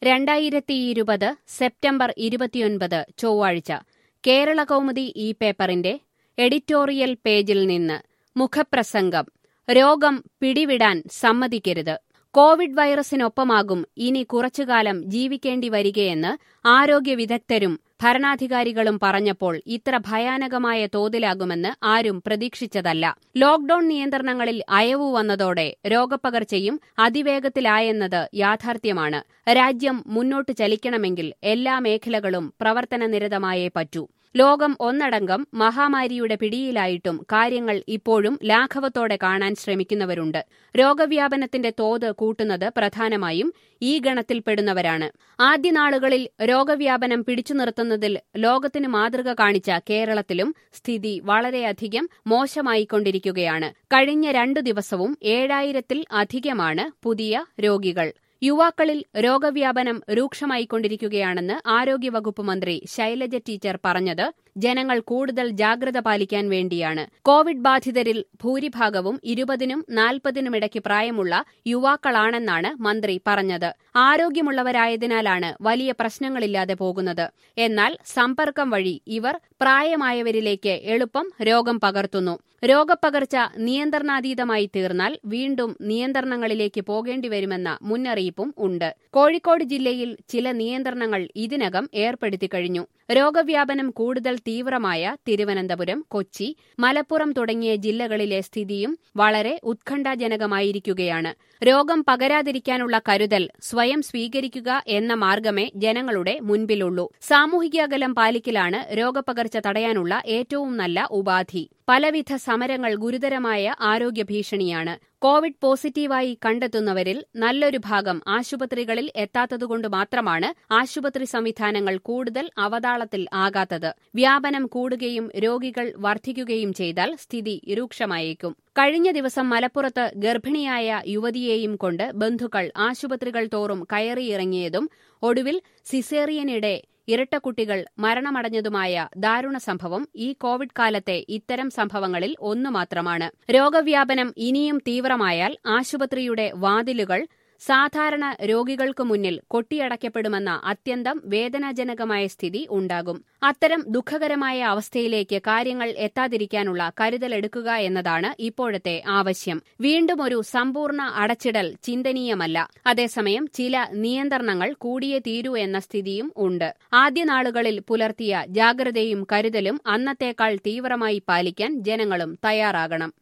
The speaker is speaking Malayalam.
രണ്ടായിരത്തി ഇരുപത് സെപ്റ്റംബർ ഇരുപത്തിയൊൻപത് ചൊവ്വാഴ്ച കേരള കൗമുദി ഈ പേപ്പറിന്റെ എഡിറ്റോറിയൽ പേജിൽ നിന്ന് മുഖപ്രസംഗം രോഗം പിടിവിടാൻ സമ്മതിക്കരുത് കോവിഡ് വൈറസിനൊപ്പമാകും ഇനി കുറച്ചുകാലം ജീവിക്കേണ്ടി വരികയെന്ന് ആരോഗ്യ വിദഗ്ധരും ഭരണാധികാരികളും പറഞ്ഞപ്പോൾ ഇത്ര ഭയാനകമായ തോതിലാകുമെന്ന് ആരും പ്രതീക്ഷിച്ചതല്ല ലോക്ഡൌൺ നിയന്ത്രണങ്ങളിൽ അയവു വന്നതോടെ രോഗപ്പകർച്ചയും അതിവേഗത്തിലായെന്നത് യാഥാർത്ഥ്യമാണ് രാജ്യം മുന്നോട്ട് ചലിക്കണമെങ്കിൽ എല്ലാ മേഖലകളും പ്രവർത്തനനിരതമായേ പറ്റൂ ലോകം ഒന്നടങ്കം മഹാമാരിയുടെ പിടിയിലായിട്ടും കാര്യങ്ങൾ ഇപ്പോഴും ലാഘവത്തോടെ കാണാൻ ശ്രമിക്കുന്നവരുണ്ട് രോഗവ്യാപനത്തിന്റെ തോത് കൂട്ടുന്നത് പ്രധാനമായും ഈ ഗണത്തിൽപ്പെടുന്നവരാണ് ആദ്യ നാളുകളിൽ രോഗവ്യാപനം പിടിച്ചു നിർത്തുന്നതിൽ ലോകത്തിന് മാതൃക കാണിച്ച കേരളത്തിലും സ്ഥിതി വളരെയധികം മോശമായിക്കൊണ്ടിരിക്കുകയാണ് കഴിഞ്ഞ രണ്ടു ദിവസവും ഏഴായിരത്തിൽ അധികമാണ് പുതിയ രോഗികൾ യുവാക്കളിൽ രോഗവ്യാപനം രൂക്ഷമായിക്കൊണ്ടിരിക്കുകയാണെന്ന് ആരോഗ്യവകുപ്പ് മന്ത്രി ശൈലജ ടീച്ചർ പറഞ്ഞത് ജനങ്ങൾ കൂടുതൽ ജാഗ്രത പാലിക്കാൻ വേണ്ടിയാണ് കോവിഡ് ബാധിതരിൽ ഭൂരിഭാഗവും ഇരുപതിനും നാൽപ്പതിനുമിടയ്ക്ക് പ്രായമുള്ള യുവാക്കളാണെന്നാണ് മന്ത്രി പറഞ്ഞത് ആരോഗ്യമുള്ളവരായതിനാലാണ് വലിയ പ്രശ്നങ്ങളില്ലാതെ പോകുന്നത് എന്നാൽ സമ്പർക്കം വഴി ഇവർ പ്രായമായവരിലേക്ക് എളുപ്പം രോഗം പകർത്തുന്നു രോഗപ്പകർച്ച നിയന്ത്രണാതീതമായി തീർന്നാൽ വീണ്ടും നിയന്ത്രണങ്ങളിലേക്ക് പോകേണ്ടി വരുമെന്ന മുന്നറിയിപ്പും ഉണ്ട് കോഴിക്കോട് ജില്ലയിൽ ചില നിയന്ത്രണങ്ങൾ ഇതിനകം ഏർപ്പെടുത്തി കഴിഞ്ഞു രോഗവ്യാപനം കൂടുതൽ തീവ്രമായ തിരുവനന്തപുരം കൊച്ചി മലപ്പുറം തുടങ്ങിയ ജില്ലകളിലെ സ്ഥിതിയും വളരെ ഉത്കണ്ഠാജനകമായിരിക്കുകയാണ് രോഗം പകരാതിരിക്കാനുള്ള കരുതൽ സ്വയം സ്വീകരിക്കുക എന്ന മാർഗമേ ജനങ്ങളുടെ മുൻപിലുള്ളൂ സാമൂഹിക അകലം പാലിക്കലാണ് രോഗപകർച്ച തടയാനുള്ള ഏറ്റവും നല്ല ഉപാധി പലവിധ സമരങ്ങൾ ഗുരുതരമായ ആരോഗ്യ ഭീഷണിയാണ് കോവിഡ് പോസിറ്റീവായി കണ്ടെത്തുന്നവരിൽ നല്ലൊരു ഭാഗം ആശുപത്രികളിൽ എത്താത്തതുകൊണ്ട് മാത്രമാണ് ആശുപത്രി സംവിധാനങ്ങൾ കൂടുതൽ അവതാളത്തിൽ ആകാത്തത് വ്യാപനം കൂടുകയും രോഗികൾ വർദ്ധിക്കുകയും ചെയ്താൽ സ്ഥിതി രൂക്ഷമായേക്കും കഴിഞ്ഞ ദിവസം മലപ്പുറത്ത് ഗർഭിണിയായ യുവതിയെയും കൊണ്ട് ബന്ധുക്കൾ ആശുപത്രികൾ തോറും കയറിയിറങ്ങിയതും ഒടുവിൽ സിസേറിയനിടെ ഇരട്ടക്കുട്ടികൾ മരണമടഞ്ഞതുമായ ദാരുണ സംഭവം ഈ കോവിഡ് കാലത്തെ ഇത്തരം സംഭവങ്ങളിൽ ഒന്നു മാത്രമാണ് രോഗവ്യാപനം ഇനിയും തീവ്രമായാൽ ആശുപത്രിയുടെ വാതിലുകൾ സാധാരണ രോഗികൾക്കു മുന്നിൽ കൊട്ടിയടയ്ക്കപ്പെടുമെന്ന അത്യന്തം വേദനാജനകമായ സ്ഥിതി ഉണ്ടാകും അത്തരം ദുഃഖകരമായ അവസ്ഥയിലേക്ക് കാര്യങ്ങൾ എത്താതിരിക്കാനുള്ള കരുതലെടുക്കുക എന്നതാണ് ഇപ്പോഴത്തെ ആവശ്യം വീണ്ടും ഒരു സമ്പൂർണ്ണ അടച്ചിടൽ ചിന്തനീയമല്ല അതേസമയം ചില നിയന്ത്രണങ്ങൾ കൂടിയേ തീരൂ എന്ന സ്ഥിതിയും ഉണ്ട് ആദ്യ നാളുകളിൽ പുലർത്തിയ ജാഗ്രതയും കരുതലും അന്നത്തേക്കാൾ തീവ്രമായി പാലിക്കാൻ ജനങ്ങളും തയ്യാറാകണം